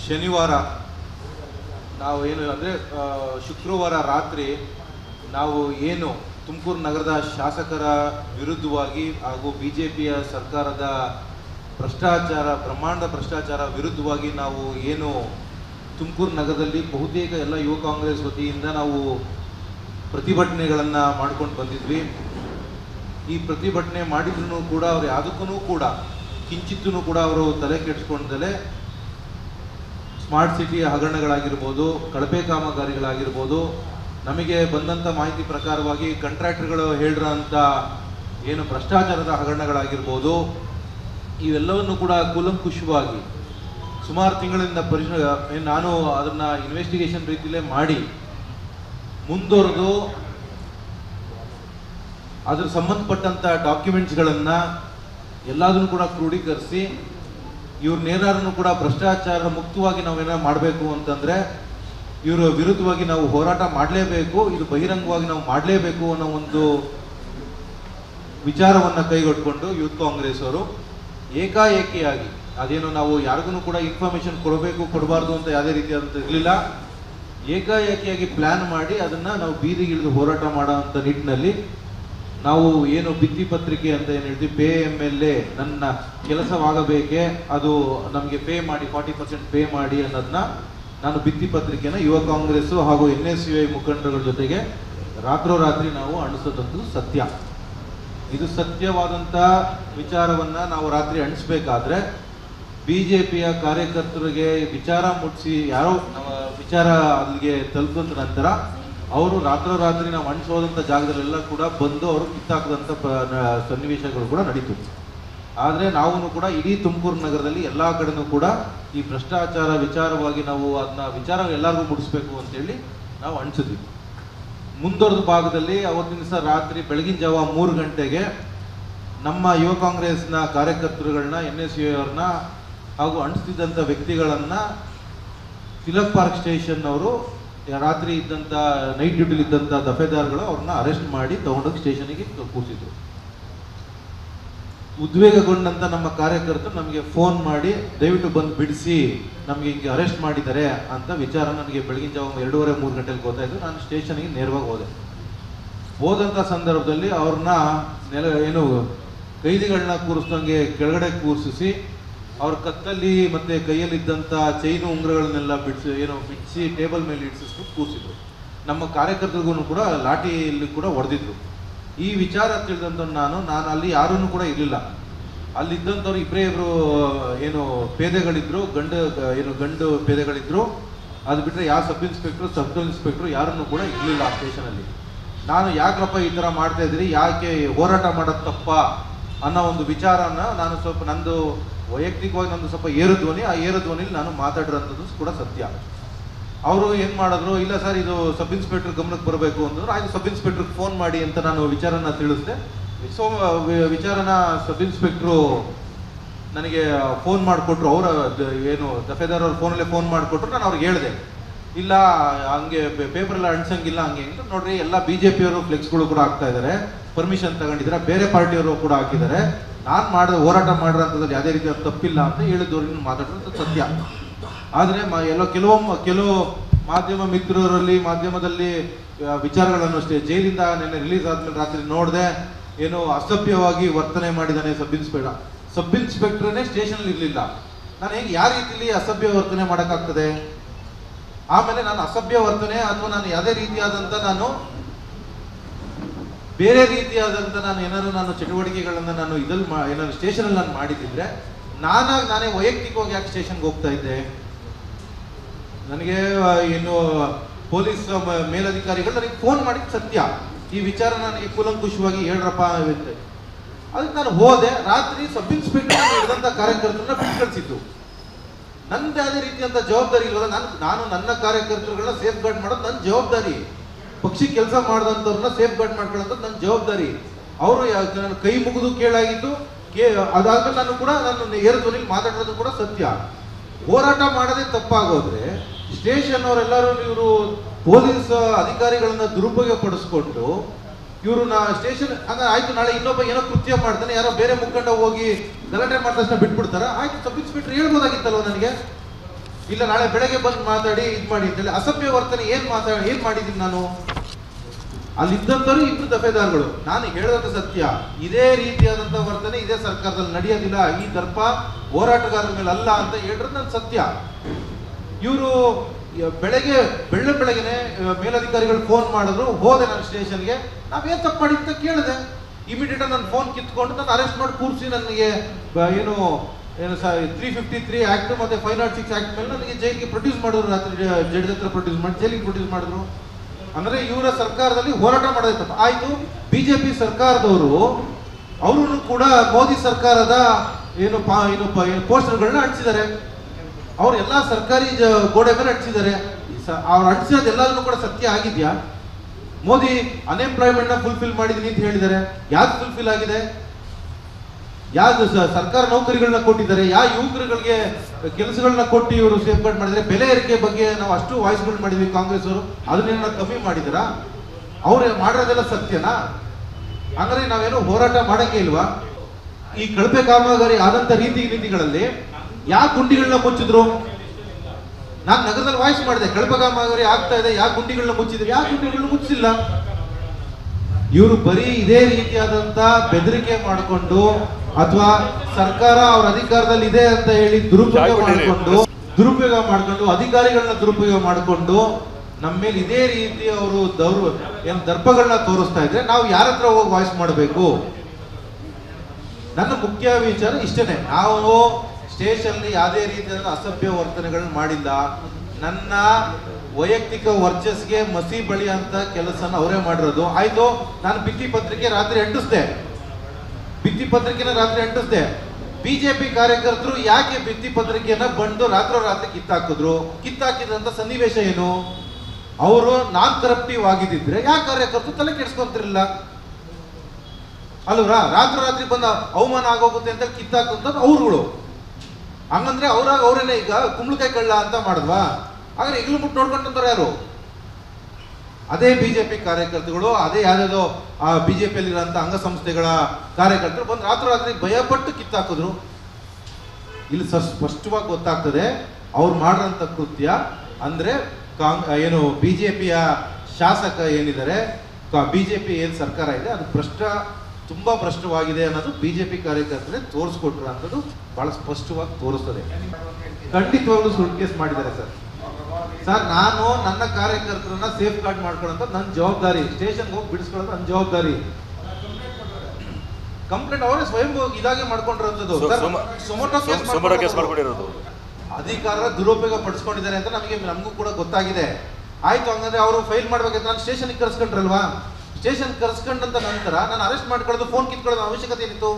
ಶನಿವಾರ ನಾವು ಏನು ಅಂದರೆ ಶುಕ್ರವಾರ ರಾತ್ರಿ ನಾವು ಏನು ತುಮಕೂರು ನಗರದ ಶಾಸಕರ ವಿರುದ್ಧವಾಗಿ ಹಾಗೂ ಬಿ ಜೆ ಪಿಯ ಸರ್ಕಾರದ ಭ್ರಷ್ಟಾಚಾರ ಬ್ರಹ್ಮಾಂಡ ಭ್ರಷ್ಟಾಚಾರ ವಿರುದ್ಧವಾಗಿ ನಾವು ಏನು ತುಮಕೂರು ನಗರದಲ್ಲಿ ಬಹುತೇಕ ಎಲ್ಲ ಯುವ ಕಾಂಗ್ರೆಸ್ ವತಿಯಿಂದ ನಾವು ಪ್ರತಿಭಟನೆಗಳನ್ನು ಮಾಡ್ಕೊಂಡು ಬಂದಿದ್ವಿ ಈ ಪ್ರತಿಭಟನೆ ಮಾಡಿದ್ರು ಕೂಡ ಅವ್ರು ಯಾವುದಕ್ಕೂ ಕೂಡ ಕಿಂಚಿತ್ತೂ ಕೂಡ ಅವರು ತಲೆ ಕೆಡಿಸ್ಕೊಂಡಲೇ ಸ್ಮಾರ್ಟ್ ಸಿಟಿ ಹಗರಣಗಳಾಗಿರ್ಬೋದು ಕಳಪೆ ಕಾಮಗಾರಿಗಳಾಗಿರ್ಬೋದು ನಮಗೆ ಬಂದಂಥ ಮಾಹಿತಿ ಪ್ರಕಾರವಾಗಿ ಕಾಂಟ್ರಾಕ್ಟರ್ಗಳು ಹೇಳಿರೋಂಥ ಏನು ಭ್ರಷ್ಟಾಚಾರದ ಹಗರಣಗಳಾಗಿರ್ಬೋದು ಇವೆಲ್ಲವನ್ನು ಕೂಡ ಕೂಲಂಕುಷವಾಗಿ ಸುಮಾರು ತಿಂಗಳಿಂದ ಪರಿಶ ಏನ್ ನಾನು ಅದನ್ನ ಇನ್ವೆಸ್ಟಿಗೇಷನ್ ರೀತಿಯಲ್ಲೇ ಮಾಡಿ ಮುಂದುವರೆದು ಅದ್ರ ಸಂಬಂಧಪಟ್ಟಂತ ಡಾಕ್ಯುಮೆಂಟ್ಸ್ಗಳನ್ನ ಎಲ್ಲದನ್ನು ಕೂಡ ಕ್ರೋಢೀಕರಿಸಿ ಇವ್ರನ್ನೇನಾರನ್ನು ಕೂಡ ಭ್ರಷ್ಟಾಚಾರ ಮುಕ್ತವಾಗಿ ನಾವೇನಾರು ಮಾಡಬೇಕು ಅಂತಂದ್ರೆ ಇವರ ವಿರುದ್ಧವಾಗಿ ನಾವು ಹೋರಾಟ ಮಾಡಲೇಬೇಕು ಇದು ಬಹಿರಂಗವಾಗಿ ನಾವು ಮಾಡಲೇಬೇಕು ಅನ್ನೋ ಒಂದು ವಿಚಾರವನ್ನ ಕೈಗೊಟ್ಕೊಂಡು ಯೂತ್ ಕಾಂಗ್ರೆಸ್ ಅವರು ಏಕಾಏಕಿಯಾಗಿ ಅದೇನು ನಾವು ಯಾರಿಗೂ ಕೂಡ ಇನ್ಫಾರ್ಮೇಶನ್ ಕೊಡಬೇಕು ಕೊಡಬಾರ್ದು ಅಂತ ಯಾವುದೇ ರೀತಿಯಾದಂಥ ಇರಲಿಲ್ಲ ಏಕಾಏಕಿಯಾಗಿ ಪ್ಲಾನ್ ಮಾಡಿ ಅದನ್ನ ನಾವು ಬೀದಿಗಿಳಿದು ಹೋರಾಟ ಮಾಡೋ ಅಂತ ನಿಟ್ಟಿನಲ್ಲಿ ನಾವು ಏನು ಭಿತ್ತಿ ಪತ್ರಿಕೆ ಅಂತ ಏನು ಹೇಳ್ತೀವಿ ಪೇ ಎಮ್ ಎಲ್ ಎ ನನ್ನ ಕೆಲಸವಾಗಬೇಕೆ ಅದು ನಮಗೆ ಪೇ ಮಾಡಿ ಫಾರ್ಟಿ ಪರ್ಸೆಂಟ್ ಪೇ ಮಾಡಿ ಅನ್ನೋದನ್ನ ನಾನು ಭಿತ್ತಿ ಪತ್ರಿಕೆನ ಯುವ ಕಾಂಗ್ರೆಸ್ ಹಾಗೂ ಎನ್ ಎಸ್ ಯು ಐ ಮುಖಂಡರುಗಳ ಜೊತೆಗೆ ರಾತ್ರೋರಾತ್ರಿ ನಾವು ಅಣಿಸೋದಂತೂ ಸತ್ಯ ಇದು ಸತ್ಯವಾದಂಥ ವಿಚಾರವನ್ನ ನಾವು ರಾತ್ರಿ ಅಣಿಸ್ಬೇಕಾದ್ರೆ ಬಿ ಜೆ ಪಿಯ ಕಾರ್ಯಕರ್ತರಿಗೆ ವಿಚಾರ ಮುಟ್ಟಿಸಿ ಯಾರೋ ನಮ್ಮ ವಿಚಾರ ಅಲ್ಲಿಗೆ ತಲುಪಿದ ನಂತರ ಅವರು ರಾತ್ರೋರಾತ್ರಿ ನಾವು ಅಣಿಸೋದಂಥ ಜಾಗದಲ್ಲೆಲ್ಲ ಕೂಡ ಬಂದು ಅವರು ಕಿತ್ತಾಕದಂಥ ಪ- ನ- ಸನ್ನಿವೇಶಗಳು ಕೂಡ ನಡೀತು ಆದರೆ ನಾವು ಕೂಡ ಇಡೀ ತುಮಕೂರು ನಗರದಲ್ಲಿ ಎಲ್ಲ ಕಡೆನೂ ಕೂಡ ಈ ಭ್ರಷ್ಟಾಚಾರ ವಿಚಾರವಾಗಿ ನಾವು ಅದನ್ನ ವಿಚಾರ ಎಲ್ಲರಿಗೂ ಮುಟ್ಟಿಸ್ಬೇಕು ಅಂತೇಳಿ ನಾವು ಅಣಿಸಿದ್ವಿ ಮುಂದುವರೆದ ಭಾಗದಲ್ಲಿ ಅವತ್ತಿನ ದಿವಸ ರಾತ್ರಿ ಬೆಳಗಿನ ಜಾವ ಮೂರು ಗಂಟೆಗೆ ನಮ್ಮ ಯುವ ಕಾಂಗ್ರೆಸ್ನ ಕಾರ್ಯಕರ್ತರುಗಳನ್ನ ಎನ್ ಎಸ್ ಯು ಅವ್ರನ್ನ ಹಾಗೂ ಅಂಟಿಸಿದಂಥ ವ್ಯಕ್ತಿಗಳನ್ನ ತಿಲಕ್ ಪಾರ್ಕ್ ಸ್ಟೇಷನ್ ಅವರು ರಾತ್ರಿ ಇದ್ದಂಥ ನೈಟ್ ಡ್ಯೂಟಿಲಿ ಇದ್ದಂಥ ದಫೇದಾರ್ಗಳು ಅವ್ರನ್ನ ಅರೆಸ್ಟ್ ಮಾಡಿ ತಗೊಂಡೋಗಿ ಸ್ಟೇಷನಿಗೆ ಕೂರಿಸಿದ್ರು ಉದ್ವೇಗಗೊಂಡಂತ ನಮ್ಮ ಕಾರ್ಯಕರ್ತರು ನಮಗೆ ಫೋನ್ ಮಾಡಿ ದಯವಿಟ್ಟು ಬಂದು ಬಿಡಿಸಿ ನಮಗೆ ಹಿಂಗೆ ಅರೆಸ್ಟ್ ಮಾಡಿದ್ದಾರೆ ಅಂತ ವಿಚಾರ ನನಗೆ ಬೆಳಗಿನ ಜಾವ ಎರಡೂವರೆ ಮೂರು ಗಂಟೆಗೆ ಗೊತ್ತಾಯಿತು ನಾನು ಸ್ಟೇಷನ್ಗೆ ನೇರವಾಗಿ ಹೋದೆ ಹೋದಂಥ ಸಂದರ್ಭದಲ್ಲಿ ಅವ್ರನ್ನ ನೆಲ ಏನು ಕೈದಿಗಳನ್ನ ಕೂರಿಸ್ದಂಗೆ ಕೆಳಗಡೆ ಕೂರಿಸಿ ಅವ್ರ ಕತ್ತಲ್ಲಿ ಮತ್ತೆ ಕೈಯಲ್ಲಿದ್ದಂಥ ಚೈನು ಉಂಗುರಗಳನ್ನೆಲ್ಲ ಬಿಡಿಸಿ ಏನೋ ಬಿಡಿಸಿ ಟೇಬಲ್ ಮೇಲೆ ಇಡಿಸಿಸ್ಬಿಟ್ಟು ಕೂರಿಸಿದ್ರು ನಮ್ಮ ಕಾರ್ಯಕರ್ತರಿಗೂ ಕೂಡ ಲಾಠಿಯಲ್ಲಿ ಕೂಡ ಹೊಡೆದಿದ್ರು ಈ ವಿಚಾರ ತಿಳಿದಂತ ನಾನು ನಾನು ಅಲ್ಲಿ ಯಾರೂ ಕೂಡ ಇರಲಿಲ್ಲ ಅಲ್ಲಿದ್ದಂಥವ್ರು ಇಬ್ಬರೇ ಇಬ್ರು ಏನು ಪೇದೆಗಳಿದ್ರು ಗಂಡ ಏನು ಗಂಡು ಪೇದೆಗಳಿದ್ರು ಅದು ಬಿಟ್ಟರೆ ಯಾವ ಸಬ್ ಇನ್ಸ್ಪೆಕ್ಟ್ರು ಸಬ್ ಇನ್ಸ್ಪೆಕ್ಟ್ರು ಯಾರನ್ನು ಕೂಡ ಇರಲಿಲ್ಲ ಆ ಸ್ಟೇಷನಲ್ಲಿ ನಾನು ಯಾಕಪ್ಪ ಈ ಥರ ಮಾಡ್ತಾ ಇದ್ರಿ ಯಾಕೆ ಹೋರಾಟ ಮಾಡೋದು ತಪ್ಪ ಅನ್ನೋ ಒಂದು ವಿಚಾರನ ನಾನು ಸ್ವಲ್ಪ ನಂದು ವೈಯಕ್ತಿಕವಾಗಿ ನಂದು ಸ್ವಲ್ಪ ಏರು ಧ್ವನಿ ಆ ಏರು ಧ್ವನಿಲಿ ನಾನು ಮಾತಾಡಿರೋಂಥದ್ದು ಕೂಡ ಸತ್ಯ ಅವರು ಏನು ಮಾಡಿದ್ರು ಇಲ್ಲ ಸರ್ ಇದು ಸಬ್ ಇನ್ಸ್ಪೆಕ್ಟರ್ ಗಮನಕ್ಕೆ ಬರಬೇಕು ಅಂತಂದ್ರೆ ಆಯ್ತು ಸಬ್ ಇನ್ಸ್ಪೆಕ್ಟರ್ಗೆ ಫೋನ್ ಮಾಡಿ ಅಂತ ನಾನು ವಿಚಾರನ ತಿಳಿಸಿದೆ ಸೊ ವಿ- ವಿಚಾರನ ಸಬ್ ಇನ್ಸ್ಪೆಕ್ಟ್ರು ನನಗೆ ಫೋನ್ ಮಾಡಿಕೊಟ್ರು ಅವರ ಏನು ದಫೇದಾರ್ ಅವ್ರ ಫೋನಲ್ಲೇ ಫೋನ್ ಮಾಡಿಕೊಟ್ರು ನಾನು ಅವ್ರಿಗೆ ಹೇಳಿದೆ ಇಲ್ಲ ಹಂಗೆ ಪೇಪರ್ ಎಲ್ಲ ಅಣ್ಸಂಗಿಲ್ಲ ಹಂಗೆ ಅಂತ ನೋಡ್ರಿ ಎಲ್ಲ ಬಿ ಜೆ ಪಿಯವರು ಫ್ಲೆಕ್ಸ್ಗಳು ಕೂಡ ಹಾಕ್ತಾ ಇದ್ದಾರೆ ಪರ್ಮಿಷನ್ ತಗೊಂಡಿದ್ದಾರೆ ಬೇರೆ ಪಾರ್ಟಿಯವರು ಕೂಡ ಹಾಕಿದ್ದಾರೆ ನಾನು ಮಾಡಿದ ಹೋರಾಟ ಮಾಡಿರೋಂಥದ್ರಲ್ಲಿ ಯಾವುದೇ ರೀತಿಯ ತಪ್ಪಿಲ್ಲ ಅಂತ ಹೇಳಿದವ್ರಿಗೆ ಮಾತಾಡಿರೋದು ಸತ್ಯ ಆದರೆ ಮ ಎಲ್ಲೋ ಕೆಲವೊಮ್ಮೆ ಕೆಲವು ಮಾಧ್ಯಮ ಮಿತ್ರರಲ್ಲಿ ಮಾಧ್ಯಮದಲ್ಲಿ ಆ, ವಿಚಾರಗಳನ್ನು ಅಷ್ಟೇ ಜೈಲಿಂದ ನಿನ್ನೆ ರಿಲೀಸ್ ಆದ್ಮೇಲೆ ರಾತ್ರಿ ನೋಡಿದೆ ಏನೋ ಅಸಭ್ಯವಾಗಿ ವರ್ತನೆ ಮಾಡಿದ್ದಾನೆ ಸಬ್ ಇನ್ಸ್ಪೆಕ್ಟರ್ ಸಬ್ ಇನ್ಸ್ಪೆಕ್ಟರ್ನೇ ಸ್ಟೇಷನ್ ಇರಲಿಲ್ಲ ನಾನು ಹೇಗೆ ಯಾವ ರೀತಿಲಿ ಅಸಭ್ಯ ವರ್ತನೆ ಮಾಡೋಕ್ಕಾಗ್ತದೆ ಆಮೇಲೆ ನಾನು ಅಸಭ್ಯ ವರ್ತನೆ ಅಥವಾ ನಾನು ಯಾವುದೇ ರೀತಿಯಾದಂಥ ನಾನು ಬೇರೆ ರೀತಿಯಾದಂಥ ನಾನು ಏನಾದ್ರು ನಾನು ಚಟುವಟಿಕೆಗಳನ್ನ ನಾನು ಇದಲ್ಲಿ ಮಾ ಏನಾದ್ರು ಸ್ಟೇಷನಲ್ಲಿ ನಾನು ಮಾಡಿದ್ದಿದ್ರೆ ನಾನಾಗಿ ನಾನೇ ವೈಯಕ್ತಿಕವಾಗಿ ಯಾಕೆ ಸ್ಟೇಷನ್ಗೆ ಹೋಗ್ತಾ ಇದ್ದೆ ನನಗೆ ಆ, ಏನು ಪೊಲೀಸ್ ಮ- ಮೇಲಧಿಕಾರಿಗಳು ನನಗೆ ಫೋನ್ ಮಾಡಿದ ಸತ್ಯ ಈ ವಿಚಾರ ನನಗೆ ಕೂಲಂಕುಷವಾಗಿ ಹೇಳ್ರಪ್ಪ ಅಂತ ಅದಕ್ಕೆ ನಾನು ಹೋದೆ ರಾತ್ರಿ ಸಬ್ ಇನ್ಸ್ಪೆಕ್ಟರ್ ಹಿಡಿದಂಥ ಕಾರ್ಯಕರ್ತರನ್ನ ಬಿಟ್ಟು ಕಳಿಸಿದ್ದು ನಂದು ಯಾವುದೇ ರೀತಿಯಂತ ಜವಾಬ್ದಾರಿ ಇಲ್ವಲ್ಲ ನಾನು ನಾನು ನನ್ನ ಕಾರ್ಯಕರ್ತರುಗಳನ್ನ ಸೇಫ್ ಗಾರ್ಡ್ ಮಾಡೋದು ನನ್ನ ಜವಾಬ್ದಾರಿ ಪಕ್ಷಿ ಕೆಲಸ ಮಾಡಿದಂಥವ್ರನ್ನ ಸೇಫ್ ಗಾರ್ಡ್ ಮಾಡ್ಕೊಳ್ಳೋದು ನನ್ನ ಜವಾಬ್ದಾರಿ ಅವರು ನನ್ನ ಕೈ ಮುಗಿದು ಕೇಳಾಗಿದ್ದು ಕೇ ಅದಾದ್ಮೇಲೆ ನಾನು ಕೂಡ ನಾನು ಏರು ಧ್ವನಿಲಿ ಮಾತಾಡೋದು ಕೂಡ ಸತ್ಯ ಹೋರಾಟ ಮಾಡೋದೇ ತಪ್ಪಾಗೋದ್ರೆ ಸ್ಟೇಷನ್ ಅವರೆಲ್ಲರೂ ಇವರು ಪೊಲೀಸ್ ಅಧಿಕಾರಿಗಳನ್ನ ದುರುಪಯೋಗ ಪಡಿಸ್ಕೊಂಡು ಇವರು ನಾ ಸ್ಟೇಷನ್ ಹಂಗ ಆಯ್ತು ನಾಳೆ ಇನ್ನೊಬ್ಬ ಏನೋ ಕೃತ್ಯ ಮಾಡ್ತಾನೆ ಯಾರೋ ಬೇರೆ ಮುಖಂಡ ಹೋಗಿ ಗಲಾಟೆ ಮಾಡಿದ ತಕ್ಷಣ ಬಿಟ್ಬಿಡ್ತಾರ ಆಯ್ತು ಸಬ್ ಇನ್ಸ್ಪೆಕ್ಟರ್ ಹೇಳ್ಬೋದಾಗಿತ್ತಲ್ವ ನನಗೆ ಇಲ್ಲ ನಾಳೆ ಬೆಳಗ್ಗೆ ಬಂದು ಮಾತಾಡಿ ಇದು ಮಾಡಿ ಅಂತೇಳಿ ಅಸಭ್ಯ ವರ್ತನೆ ಏನ್ ಮಾತಾಡಿ ಏನ್ ಮಾಡಿದ್ದೀನಿ ನಾನು ಅಲ್ಲಿದ್ದಂಥವ್ರು ಇಬ್ರು ದಫೇದಾರ್ಗಳು ನಾನು ಹೇಳದಂತ ಸತ್ಯ ಇದೇ ರೀತಿಯಾದಂಥ ವರ್ತನೆ ಇದೇ ಸರ್ಕಾರದಲ್ಲಿ ನಡೆಯೋದಿಲ್ಲ ಈ ದರ್ಪ ಹೋರಾಟಗಾರರ ಮೇಲೆ ಅಲ್ಲ ಅಂತ ಹೇಳಿದ್ರೆ ನನ್ನ ಸತ್ಯ ಇವರು ಬೆಳಗ್ಗೆ ಬೆಳ್ಳ ಬೆಳಗ್ಗೆನೆ ಆ, ಮೇಲಧಿಕಾರಿಗಳು ಫೋನ್ ಮಾಡಿದ್ರು ಹೋದೆ ನಾನು ಸ್ಟೇಷನ್ಗೆ ನಾವೇನ್ ತಪ್ಪು ಮಾಡಿ ಅಂತ ಕೇಳಿದೆ ಇಮಿಡಿಯೇಟ್ ನನ್ನ ಫೋನ್ ಕಿತ್ಕೊಂಡು ನಾನು ಅರೆಸ್ಟ್ ಮಾಡಿ ಕೂರಿಸಿ ನನಗೆ ಬ- ಏನು ಏನು ತ್ರೀ ಫಿಫ್ಟಿ ತ್ರೀ ಆಕ್ಟ್ ಮತ್ತೆ ಫೈವ್ ನಾಟ್ ಸಿಕ್ಸ್ ಆಕ್ಟ್ ಮೇಲೆ ನನಗೆ ಜೈಲಿಗೆ ಪ್ರೊಡ್ಯೂಸ್ ಮಾಡಿದ್ರು ರಾತ್ರಿ ಜಡ್ಜ್ ಹತ್ರ ಪ್ರೊಡ್ಯೂಸ್ ಮಾಡಿ ಜೈಲಿಗೆ ಪ್ರೊಡ್ಯೂಸ್ ಮಾಡಿದ್ರು ಅಂದ್ರೆ ಇವರ ಸರ್ಕಾರದಲ್ಲಿ ಹೋರಾಟ ಮಾಡೋದೈತಪ್ಪ ಆಯ್ತು ಬಿಜೆಪಿ ಸರ್ಕಾರದವರು ಅವರು ಕೂಡ ಮೋದಿ ಸರ್ಕಾರದ ಏನು ಪಾ ಏನು ಪ- ಏನು ಪೋಸ್ಟರ್ಗಳನ್ನ ಅಂಟಿಸಿದ್ದಾರೆ ಅವ್ರು ಎಲ್ಲ ಸರ್ಕಾರಿ ಜ- ಗೋಡೆ ಮೇಲೆ ಅಂಟಿಸಿದ್ದಾರೆ ಅವ್ರು ಅಂಟಿಸಿರೋದು ಎಲ್ಲದನ್ನು ಕೂಡ ಸತ್ಯ ಆಗಿದ್ಯಾ ಮೋದಿ ಅನ್ಎಂಪ್ಲಾಯ್ಮೆಂಟ್ ನ ಫುಲ್ಫಿಲ್ ಮಾಡಿದೀನಿ ಅಂತ ಹೇಳಿದ್ದಾರೆ ಯಾವ್ದು ಫುಲ್ಫಿಲ್ ಆಗಿದೆ ಯಾವ್ದು ಸ- ಸರ್ಕಾರ ನೌಕರಿಗಳನ್ನ ಕೊಟ್ಟಿದ್ದಾರೆ ಯಾವ ಯುವಕರುಗಳಿಗೆ ಕೆಲಸಗಳನ್ನ ಕೊಟ್ಟು ಇವರು ಸೇಫ್ ಗಾರ್ಡ್ ಮಾಡಿದ್ರೆ ಬೆಲೆ ಏರಿಕೆ ಬಗ್ಗೆ ನಾವು ಅಷ್ಟು ವಾಯ್ಸ್ಗಳು ಮಾಡಿದ್ವಿ ಕಾಂಗ್ರೆಸ್ ಅವರು ಅದನ್ನೇನ ಕಮ್ಮಿ ಮಾಡಿದಾರಾ ಅವ್ರು ಮಾಡಿರೋದೆಲ್ಲ ಸತ್ಯನಾ ಅಂದ್ರೆ ನಾವೇನು ಹೋರಾಟ ಮಾಡಂಗೆ ಇಲ್ವಾ ಈ ಕಳಪೆ ಕಾಮಗಾರಿ ಆದಂತ ರೀತಿ ನೀತಿಗಳಲ್ಲಿ ಯಾವ ಗುಂಡಿಗಳನ್ನ ಮುಚ್ಚಿದ್ರು ನಾನು ನಗರದಲ್ಲಿ ವಾಯ್ಸ್ ಮಾಡಿದೆ ಕಳಪೆ ಕಾಮಗಾರಿ ಆಗ್ತಾ ಇದೆ ಯಾವ ಗುಂಡಿಗಳನ್ನ ಮುಚ್ಚಿದ್ರು ಯಾವ ಗುಂಡಿಗಳನ್ನ ಮುಚ್ಚಿಲ್ಲ ಇವರು ಬರೀ ಇದೇ ರೀತಿಯಾದಂತ ಬೆದರಿಕೆ ಮಾಡಿಕೊಂಡು ಅಥವಾ ಸರ್ಕಾರ ಅವ್ರ ಅಧಿಕಾರದಲ್ಲಿ ಇದೆ ಅಂತ ಹೇಳಿ ದುರುಪಯೋಗ ಮಾಡಿಕೊಂಡು ದುರುಪಯೋಗ ಮಾಡಿಕೊಂಡು ಅಧಿಕಾರಿಗಳನ್ನ ದುರುಪಯೋಗ ಮಾಡಿಕೊಂಡು ನಮ್ಮ ಮೇಲೆ ಇದೇ ರೀತಿ ಅವರು ದೌರ್ ಏನ್ ದರ್ಪಗಳನ್ನ ತೋರಿಸ್ತಾ ಇದ್ರೆ ನಾವು ಯಾರ ಹತ್ರ ಹೋಗಿ ವಾಯ್ಸ್ ಮಾಡಬೇಕು ನನ್ನ ಮುಖ್ಯ ವಿಚಾರ ಇಷ್ಟನೇ ನಾವು ಸ್ಟೇಷನ್ ಯಾವುದೇ ರೀತಿಯಾದ ಅಸಭ್ಯ ವರ್ತನೆಗಳನ್ನ ಮಾಡಿಲ್ಲ ನನ್ನ ವೈಯಕ್ತಿಕ ವರ್ಚಸ್ಗೆ ಮಸಿ ಬಳಿ ಅಂತ ಕೆಲಸನ ಅವರೇ ಮಾಡಿರೋದು ಆಯ್ತು ನಾನು ಭಿತ್ತಿ ಪತ್ರಿಕೆ ರಾತ್ರಿ ಅಂಟಿಸ್ದೆ ಭಿತ್ತಿ ಪತ್ರಿಕೆನ ರಾತ್ರಿ ಅಂಟಿಸ್ದೆ ಬಿಜೆಪಿ ಕಾರ್ಯಕರ್ತರು ಯಾಕೆ ಭಿತ್ತಿ ಪತ್ರಿಕೆಯನ್ನ ಬಂದು ರಾತ್ರೋರಾತ್ರಿ ಕಿತ್ತಾಕಿದ್ರು ಕಿತ್ತಾಕಿದಂತ ಸನ್ನಿವೇಶ ಏನು ಅವರು ನಾನ್ ಕರಪ್ಟಿವ್ ಆಗಿದ್ದಿದ್ರೆ ಯಾಕೆ ಕಾರ್ಯಕರ್ತರು ತಲೆ ಕೆಡಿಸ್ಕೊಂತಿರಲಿಲ್ಲ ಅಲ್ವರಾ ರಾತ್ರಿ ರಾತ್ರಿ ಬಂದ ಅವಮಾನ ಆಗೋಗುತ್ತೆ ಅಂತ ಕಿತ್ತಾಕಂತ ಅವ್ರುಗಳು ಹಂಗಂದ್ರೆ ಅವ್ರಾಗ ಅವ್ರೇನೆ ಈಗ ಕುಂಬಳಕಾಯಿ ಕಳ್ಳ ಅಂತ ಮಾಡಿದ್ವಾ ಹಾಗಾದ್ರೆ ಈಗಲೂ ಮುಟ್ಟು ನೋಡ್ಕೊಂತಾರೆ ಯಾರು ಅದೇ ಬಿಜೆಪಿ ಕಾರ್ಯಕರ್ತರುಗಳು ಅದೇ ಯಾವ್ದಾದ್ರು ಆ ಬಿಜೆಪಿಯಲ್ಲಿ ಇರೋಂಥ ಅಂಗಸಂಸ್ಥೆಗಳ ಕಾರ್ಯಕರ್ತರು ಬಂದು ರಾತ್ರಿ ರಾತ್ರಿ ಭಯಪಟ್ಟು ಕಿತ್ತಾಕಿದ್ರು ಇಲ್ಲಿ ಸ ಸ್ಪಷ್ಟವಾಗಿ ಗೊತ್ತಾಗ್ತದೆ ಅವ್ರು ಮಾಡಿರೋಂಥ ಕೃತ್ಯ ಅಂದ್ರೆ ಕಾಂಗ್ ಏನು ಬಿಜೆಪಿಯ ಶಾಸಕ ಏನಿದ್ದಾರೆ ಬಿಜೆಪಿ ಏನ್ ಸರ್ಕಾರ ಇದೆ ಅದು ಭ್ರಷ್ಟ ತುಂಬಾ ಭ್ರಷ್ಟವಾಗಿದೆ ಅನ್ನೋದು ಬಿಜೆಪಿ ಕಾರ್ಯಕರ್ತರೇ ತೋರಿಸ್ಕೊಟ್ರು ಅಂತದ್ದು ಬಹಳ ಸ್ಪಷ್ಟವಾಗಿ ತೋರಿಸ್ತದೆ ಖಂಡಿತವಾಗ್ಲೂ ಸುಳ್ಳು ಕೇಸ್ ಮಾಡಿದ್ದಾರೆ ಸರ್ ಸರ್ ನಾನು ನನ್ನ ಕಾರ್ಯಕರ್ತರನ್ನ ಸೇಫ್ ಗಾರ್ಡ್ ಮಾಡ್ಕೊಳ್ಳೋಂಥ ನನ್ನ ಜವಾಬ್ದಾರಿ ಸ್ಟೇಷನ್ಗೆ ಹೋಗಿ ಬಿಡಿಸ್ಕೊಳ್ಳೋದು ನನ್ನ ಜವಾಬ್ದಾರಿ ಕಂಪ್ಲೇಂಟ್ ಅವರೇ ಸ್ವಯಂ ಇದಾಗೆ ಮಾಡ್ಕೊಂಡಿರೋಂಥದ್ದು ಸು- ಸರ್, ಸುಮ- ಸುಮೋಟೋ ಕೇಸ್ ಸುಮಾರು ಕೇಸ್ ಮಾಡ್ಕೊಂಡಿರೋದು. ಮಾಡ್ಕೊಂಡಿರೋದು ಅಧಿಕಾರ ದುರುಪಯೋಗ ಪಡಿಸ್ಕೊಂಡಿದ್ದಾರೆ ಅಂತ ನಮಗೆ ನಮಗೂ ಕೂಡ ಗೊತ್ತಾಗಿದೆ ಆಯ್ತು ಹಂಗಂದ್ರೆ ಅವರು ಫೈಲ್ ಮಾಡ್ಬೇಕಂತ ನಾನು ಸ್ಟೇಷನ್ಗೆ ಕರ್ಸ್ಕೊಂಡ್ರಲ್ವಾ ಸ್ಟೇಷನ್ ಕರ್ಸ್ಕೊಂಡಂತ ನಂತರ ನಾನು ಅರೆಸ್ಟ್ ಮಾಡ್ಕೊಳ್ಳೋದು ಫೋನ್ ಕಿತ್ಕೊಳ್ಳೋದು ಅವಶ್ಯಕತೆ ಏನಿತ್ತು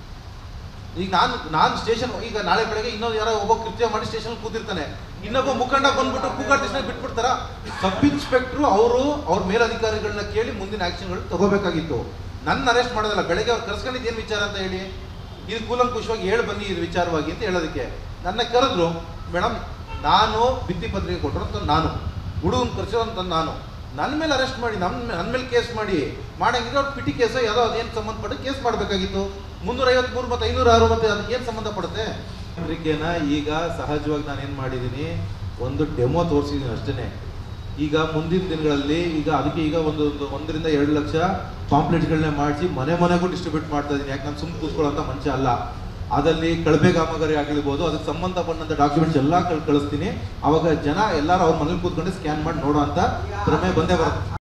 ಈಗ ನಾನು ನಾನು ಸ್ಟೇಷನ್ ಈಗ ನಾಳೆ ಬೆಳಗ್ಗೆ ಇನ್ನೊಂದು ಯಾರೋ ಒಬ್ಬ ಕೃತ್ಯ ಮಾಡಿ ಸ್ಟೇಷನ್ ಕೂತಿರ್ತಾನೆ ಇನ್ನೊಬ್ಬ ಮುಖಂಡ ಬಂದ್ಬಿಟ್ಟು ಕೂಗಾಡ ತಕ್ಷಣ ಬಿಟ್ಬಿಡ್ತಾರ ಸಬ್ ಇನ್ಸ್ಪೆಕ್ಟ್ರು ಅವರು ಅವ್ರ ಮೇಲಧಿಕಾರಿಗಳನ್ನ ಕೇಳಿ ಮುಂದಿನ ಆಕ್ಷನ್ಗಳು ತಗೋಬೇಕಾಗಿತ್ತು ನನ್ನ ಅರೆಸ್ಟ್ ಮಾಡೋದಲ್ಲ ಬೆಳಗ್ಗೆ ಅವ್ರು ಕರ್ಸ್ಕೊಂಡಿದ್ದು ಏನು ವಿಚಾರ ಅಂತ ಹೇಳಿ ಇದು ಕೂಲಂಕುಷವಾಗಿ ಹೇಳಿ ಬನ್ನಿ ಇದು ವಿಚಾರವಾಗಿ ಅಂತ ಹೇಳೋದಕ್ಕೆ ನನ್ನ ಕರೆದ್ರು ಮೇಡಮ್ ನಾನು ಭಿತ್ತಿ ಪತ್ರಿಕೆ ಕೊಟ್ಟರಂತ ನಾನು ಹುಡುಗನ್ ಕರ್ಸಿರೋಂತ ನಾನು ನನ್ನ ಮೇಲೆ ಅರೆಸ್ಟ್ ಮಾಡಿ ನಮ್ಮ ನನ್ನ ಮೇಲೆ ಕೇಸ್ ಮಾಡಿ ಮಾಡಂಗಿದ್ರೆ ಅವ್ರು ಪಿಟಿ ಕೇಸೋ ಯಾವುದೋ ಅದೇನು ಸಂಬಂಧಪಟ್ಟ ಕೇಸ್ ಮಾಡಬೇಕಾಗಿತ್ತು ಮುನ್ನೂರ ಐವತ್ಮೂರು ಮತ್ತು ಐನೂರ ಆರು ಮತ್ತೆ ಅದಕ್ಕೆ ಏನು ಸಂಬಂಧಪಡುತ್ತೆ ಪತ್ರಿಕೆನ ಈಗ ಸಹಜವಾಗಿ ನಾನು ಏನು ಮಾಡಿದ್ದೀನಿ ಒಂದು ಡೆಮೋ ತೋರಿಸಿದ್ದೀನಿ ಅಷ್ಟೇ ಈಗ ಮುಂದಿನ ದಿನಗಳಲ್ಲಿ ಈಗ ಅದಕ್ಕೆ ಈಗ ಒಂದು ಒಂದು ಒಂದರಿಂದ ಎರಡು ಲಕ್ಷ ಪಾಂಪ್ಲೆಟ್ಗಳನ್ನ ಮಾಡಿಸಿ ಮನೆ ಮನೆಗೂ ಡಿಸ್ಟ್ರಿಬ್ಯೂಟ್ ಮಾಡ್ತಾ ಇದ್ದೀನಿ ಯಾಕೆ ನಾನು ಸುಮ್ಮನೆ ಕೂತ್ಕೊಳ್ಳೋಂಥ ಮನುಷ್ಯ ಅಲ್ಲ ಅದಲ್ಲಿ ಕಳಪೆ ಕಾಮಗಾರಿ ಆಗಿರ್ಬೋದು ಅದಕ್ಕೆ ಸಂಬಂಧಪಟ್ಟಂತ ಡಾಕ್ಯುಮೆಂಟ್ಸ್ ಎಲ್ಲ ಕಳ್ ಕಳಿಸ್ತೀನಿ ಅವಾಗ ಜನ ಎಲ್ಲರೂ ಅವ್ರ ಮನೇಲಿ ಕೂತ್ಕೊಂಡು ಸ್ಕ್ಯಾನ್ ಮಾಡಿ ನೋಡೋ ಅಂತ ಭ್ರಮೆ ಬಂದೇ ಬರುತ್ತೆ